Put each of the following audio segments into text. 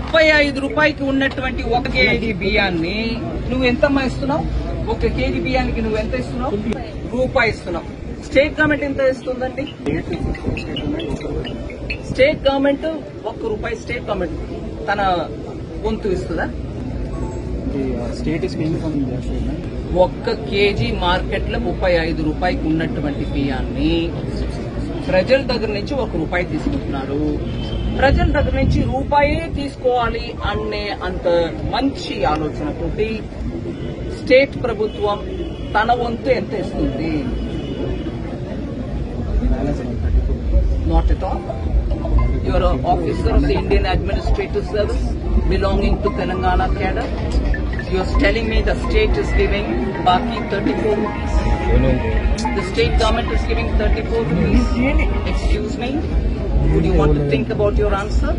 ముప్పై ఐదు రూపాయికి ఉన్నటువంటి ఒక కేజీ బియ్యాన్ని నువ్వు ఎంతమ్మా ఇస్తున్నావు ఒక కేజీ బియ్యానికి నువ్వు ఎంత ఇస్తున్నావు రూపాయి ఇస్తున్నావు స్టేట్ గవర్నమెంట్ ఎంత ఇస్తుందండి స్టేట్ గవర్నమెంట్ ఒక్క రూపాయి స్టేట్ గవర్నమెంట్ తన వంతు ఇస్తుందా స్టేట్ ఇస్ మెయిన్ ఫ్రమ్ ఒక్క కేజీ మార్కెట్ లో ముప్పై ఐదు రూపాయికి ఉన్నటువంటి బియ్యాన్ని ప్రజల దగ్గర నుంచి ఒక రూపాయి తీసుకుంటున్నారు ప్రజల దగ్గర నుంచి రూపాయే తీసుకోవాలి అనే అంత మంచి ఆలోచనతోటి స్టేట్ ప్రభుత్వం తన వంతు ఎంత ఇస్తుంది not at all your officer of the Indian administrative service belonging to Telangana cadre you are telling me the state is giving బాకీ thirty four rupees The state government is giving 34 rupees. Excuse me. Would you want to think about your answer?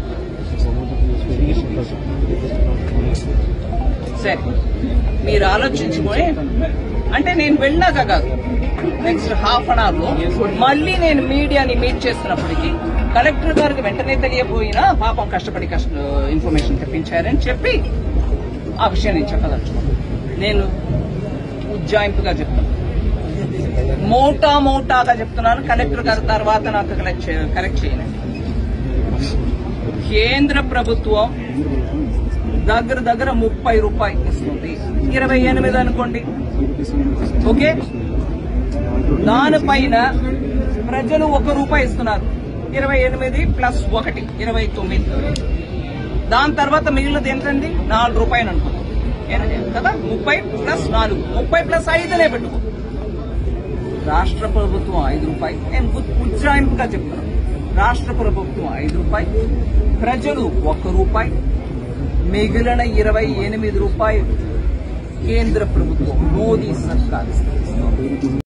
సరే మీరు ఆలోచించుకొని అంటే నేను వెళ్ళాక కాదు next half an hour లో మళ్ళీ నేను మీడియాని మీట్ చేస్తున్నప్పటికీ కలెక్టర్ గారికి వెంటనే తెలియపోయినా పాపం కష్టపడి కష్ట ఇన్ఫర్మేషన్ తెప్పించారని చెప్పి ఆ విషయం నేను చెప్పదలుచుకున్నాను నేను ఉజ్జాయింపుగా చెప్తాను మోటా మోటాగా చెప్తున్నాను కలెక్టర్ గారి తర్వాత నాకు కలెక్ట్ చే- కరెక్ట్ చేయండి కేంద్ర ప్రభుత్వం దగ్గర దగ్గర ముప్పై రూపాయలు ఇస్తుంది ఇరవై ఎనిమిది అనుకోండి ఓకే దానిపైన ప్రజలు ఒక రూపాయి ఇస్తున్నారు ఇరవై ఎనిమిది ప్లస్ ఒకటి ఇరవై తొమ్మిది దాని తర్వాత మిగిలినది ఏంటండి నాలుగు రూపాయలు అనుకుందాం ఏ- కదా ముప్పై ప్లస్ నాలుగు ముప్పై ప్లస్ ఐదునే పెట్టుకో రాష్ట్ర ప్రభుత్వం ఐదు రూపాయలు నేను ఉ- ఉజ్జాయింపుగా చెప్తున్నాను రాష్ట్ర ప్రభుత్వం ఐదు రూపాయలు ప్రజలు ఒక్క రూపాయి మిగిలిన ఇరవై ఎనిమిది రూపాయలు కేంద్ర ప్రభుత్వం మోదీ సర్కార్ ఇస్తుంది